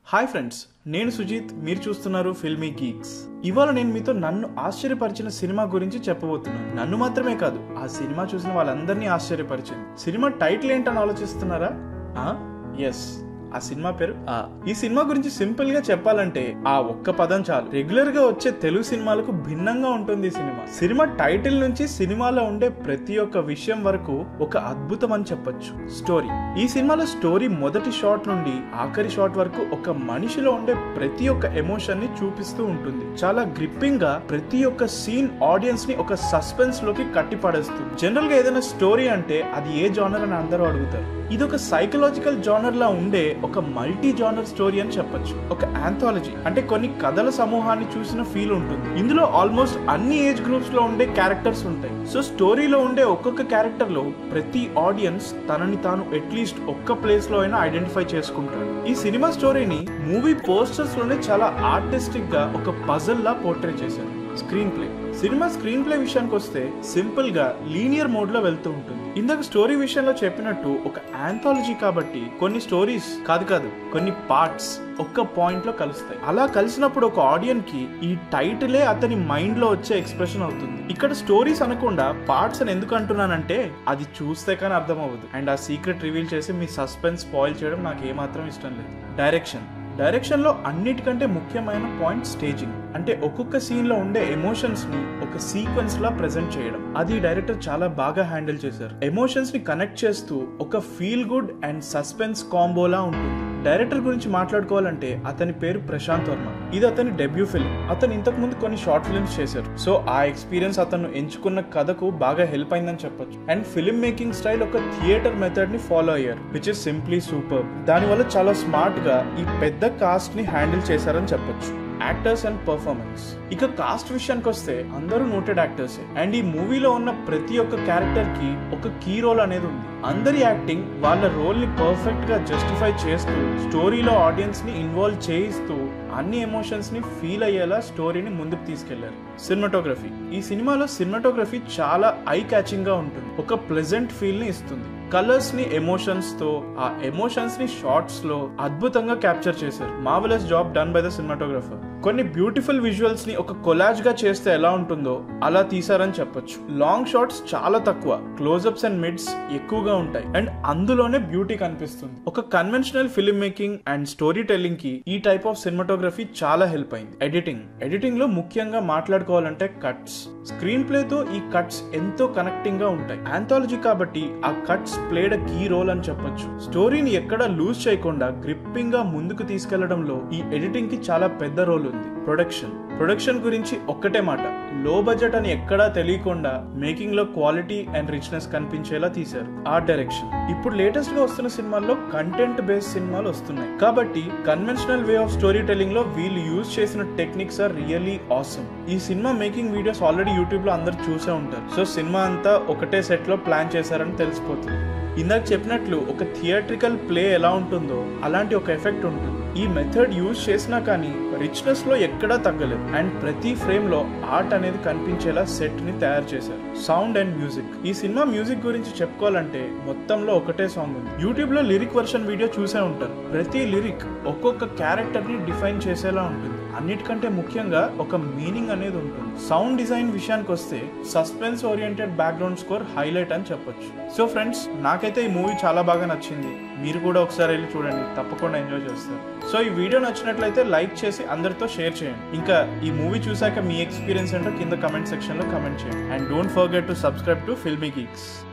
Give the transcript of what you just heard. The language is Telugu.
హాయ్ ఫ్రెండ్స్ నేను సుజిత్ మీరు చూస్తున్నారు ఫిల్మీ గీక్స్ ఇవాళ నేను మీతో నన్ను ఆశ్చర్యపరిచిన సినిమా గురించి చెప్పబోతున్నాను నన్ను మాత్రమే కాదు ఆ సినిమా చూసిన వాళ్ళందరినీ ఆశ్చర్యపరిచింది సినిమా టైటిల్ ఏంటని ఆలోచిస్తున్నారా ఎస్ ఆ సినిమా పేరు ఆ ఈ సినిమా గురించి సింపుల్ గా చెప్పాలంటే ఆ ఒక్క పదం చాలు రెగ్యులర్ గా వచ్చే తెలుగు సినిమాలకు భిన్నంగా ఉంటుంది ఈ సినిమా సినిమా టైటిల్ నుంచి సినిమాలో ఉండే ప్రతి ఒక్క విషయం వరకు ఒక అద్భుతం అని చెప్పొచ్చు స్టోరీ ఈ సినిమాలో స్టోరీ మొదటి షాట్ నుండి ఆఖరి షాట్ వరకు ఒక మనిషిలో ఉండే ప్రతి ఒక్క ఎమోషన్ ని చూపిస్తూ ఉంటుంది చాలా గ్రిప్పింగ్ గా ప్రతి ఒక్క సీన్ ఆడియన్స్ ని ఒక సస్పెన్స్ లోకి కట్టి పడేస్తుంది జనరల్ గా ఏదైనా స్టోరీ అంటే అది ఏ జానర్ అని అందరూ అడుగుతారు ఇది ఒక సైకలాజికల్ జానర్ లా ఉండే ఒక మల్టీ జానర్ స్టోరీ అని చెప్పొచ్చు ఒక ఆంథాలజీ అంటే కొన్ని కథల సమూహాన్ని చూసిన ఫీల్ ఉంటుంది ఇందులో ఆల్మోస్ట్ అన్ని ఏజ్ గ్రూప్స్ లో ఉండే క్యారెక్టర్స్ ఉంటాయి సో స్టోరీలో ఉండే ఒక్కొక్క క్యారెక్టర్ లో ప్రతి ఆడియన్స్ తనని తాను అట్లీస్ట్ ఒక్క ప్లేస్ లో అయినా ఐడెంటిఫై చేసుకుంటాడు ఈ సినిమా స్టోరీని మూవీ పోస్టర్స్ లోనే చాలా ఆర్టిస్టిక్ గా ఒక పజల్ లా పోర్ట్రే చేశారు screenplay cinema screenplay విషయానికి వస్తే సింపుల్ గా లీనియర్ మోడ్ లో వెళ్తూ ఉంటుంది ఇందాక స్టోరీ విషయంలో చెప్పినట్టు ఒక ఆంథాలజీ కాబట్టి కొన్ని స్టోరీస్ కాదు కాదు కొన్ని పార్ట్స్ ఒక్క పాయింట్ లో కలుస్తాయి అలా కలిసినప్పుడు ఒక ఆడియన్ కి ఈ టైటిలే అతని మైండ్ లో వచ్చే ఎక్స్ప్రెషన్ అవుతుంది ఇక్కడ స్టోరీస్ అనకుండా పార్ట్స్ అని ఎందుకు అంటున్నానంటే అది చూస్తే కానీ అర్థం అవ్వదు అండ్ ఆ సీక్రెట్ రివీల్ చేసి మీ సస్పెన్స్ స్పాయిల్ చేయడం నాకు ఏమాత్రం ఇష్టం లేదు డైరెక్షన్ డైరెక్షన్ లో అన్నిటికంటే ముఖ్యమైన పాయింట్ స్టేజింగ్ అంటే ఒక్కొక్క సీన్ లో ఉండే ఎమోషన్స్ ని ఒక సీక్వెన్స్ లా ప్రెజెంట్ చేయడం అది డైరెక్టర్ చాలా బాగా హ్యాండిల్ చేశారు ఎమోషన్స్ ని కనెక్ట్ చేస్తూ ఒక ఫీల్ గుడ్ అండ్ సస్పెన్స్ కాంబోలా ఉంటుంది డైరెక్టర్ గురించి మాట్లాడుకోవాలంటే అతని పేరు ప్రశాంత్ వర్మ ఇది అతని డెబ్యూ ఫిల్మ్ అతను ఇంతకు ముందు కొన్ని షార్ట్ ఫిల్మ్స్ చేశారు సో ఆ ఎక్స్పీరియన్స్ అతను ఎంచుకున్న కథకు బాగా హెల్ప్ అయిందని చెప్పొచ్చు అండ్ ఫిల్మ్ మేకింగ్ స్టైల్ ఒక థియేటర్ మెథడ్ ని ఫాలో అయ్యారు విచ్ ఇస్ సింప్లీ సూపర్ దానివల్ల చాలా స్మార్ట్ గా ఈ పెద్ద కాస్ట్ ని హ్యాండిల్ చేశారని చెప్పొచ్చు యాక్టర్స్ అండ్ పర్ఫార్మెన్స్ ఇక కాస్ట్ విషయానికి వస్తే అందరూ నోటెడ్ యాక్టర్స్ అండ్ ఈ మూవీలో ఉన్న ప్రతి ఒక్క క్యారెక్టర్ కి ఒక కీ రోల్ అనేది ఉంది అందరి యాక్టింగ్ వాళ్ళ రోల్ ని పర్ఫెక్ట్ గా జస్టిఫై చేస్తూ స్టోరీలో ఆడియన్స్ ని ఇన్వాల్వ్ చేయిస్తూ అన్ని ఎమోషన్స్ ని ఫీల్ అయ్యేలా స్టోరీని ముందుకు తీసుకెళ్లారు సినిమాటోగ్రఫీ ఈ సినిమాలో సినిమాటోగ్రఫీ చాలా ఐ క్యాచింగ్ గా ఉంటుంది ఒక ప్లెజెంట్ ఫీల్ ని ఇస్తుంది కలర్స్ ని ఎమోషన్స్ తో ఆ ఎమోషన్స్ ని షార్ట్స్ లో అద్భుతంగా క్యాప్చర్ చేశారు marvellous job done by the cinematographer కొన్ని బ్యూటిఫుల్ విజువల్స్ ని ఒక కొలాజ్ గా చేస్తే ఎలా ఉంటుందో అలా తీసారని చెప్పొచ్చు లాంగ్ షార్ట్స్ చాలా తక్కువ క్లోజ్అప్స్ అండ్ మిడ్స్ ఎక్కువగా ఉంటాయి అండ్ అందులోనే బ్యూటీ కనిపిస్తుంది ఒక conventional film making and story telling కి ఈ టైప్ ఆఫ్ సినిమాటోగ్రఫీ చాలా హెల్ప్ అయింది ఎడిటింగ్ ఎడిటింగ్ లో ముఖ్యంగా మాట్లాడుకోవాలంటే కట్స్ స్క్రీన్ ప్లే తో ఈ కట్స్ ఎంతో కనెక్టింగ్ గా ఉంటాయి ఆంథాలజీ కాబట్టి ఆ కట్స్ ప్లేడ్ కీ రోల్ అని చెప్పొచ్చు స్టోరీని ఎక్కడ లూజ్ చేయకుండా గ్రిప్పింగ్ గా ముందుకు తీసుకెళ్లడంలో ఈ ఎడిటింగ్ కి చాలా పెద్ద రోల్ ఉంది ప్రొడక్షన్ ప్రొడక్షన్ గురించి ఒక్కటే మాట లో బడ్జెట్ అని ఎక్కడా తెలియకుండా మేకింగ్ లో క్వాలిటీ అండ్ రిచ్నెస్ కనిపించేలా తీశారు ఆర్ట్ డైరెక్షన్ ఇప్పుడు లేటెస్ట్ గా వస్తున్న సినిమాల్లో కంటెంట్ బేస్డ్ సినిమాలు వస్తున్నాయి కాబట్టి conventional way of story telling లో వీళ్ళు యూజ్ చేసిన టెక్నిక్స్ ఆర్ రియలీ ఆసమ్ ఈ cinema making videos already YouTube లో అందరు చూసే ఉంటారు సో సినిమా అంతా ఒకటే సెట్ లో ప్లాన్ చేశారని తెలిసిపోతుంది ఇందాక చెప్పినట్లు ఒక థియేట్రికల్ ప్లే ఎలా ఉంటుందో అలాంటి ఒక ఎఫెక్ట్ ఉంటుంది ఈ మెథడ్ యూజ్ చేసినా కానీ రిచ్నెస్ లో ఎక్కడా తగ్గలేదు అండ్ ప్రతి ఫ్రేమ్ లో ఆర్ట్ అనేది కనిపించేలా సెట్ ని తయారు చేశారు సౌండ్ అండ్ మ్యూజిక్ ఈ సినిమా మ్యూజిక్ గురించి చెప్పుకోవాలంటే మొత్తంలో ఒకటే సాంగ్ ఉంది యూట్యూబ్ లో లిరిక్ వర్షన్ వీడియో చూసే ఉంటారు ప్రతి లిరిక్ ఒక్కొక్క క్యారెక్టర్ ని డిఫైన్ చేసేలా ఉంటుంది అన్నిటికంటే ముఖ్యంగా ఒక మీనింగ్ అనేది ఉంటుంది సౌండ్ డిజైన్ విషయానికి వస్తే suspense oriented background score highlight అని చెప్పొచ్చు సో ఫ్రెండ్స్ నాకైతే ఈ మూవీ చాలా బాగా నచ్చింది మీరు కూడా ఒకసారి వెళ్ళి చూడండి తప్పకుండా ఎంజాయ్ చేస్తారు సో ఈ వీడియో నచ్చినట్లయితే లైక్ చేసి అందరితో షేర్ చేయండి ఇంకా ఈ మూవీ చూసాక మీ ఎక్స్పీరియన్స్ ఏంటో కింద కమెంట్ సెక్షన్ లో కమెంట్ చేయండి and don't forget to subscribe to Filmy Geeks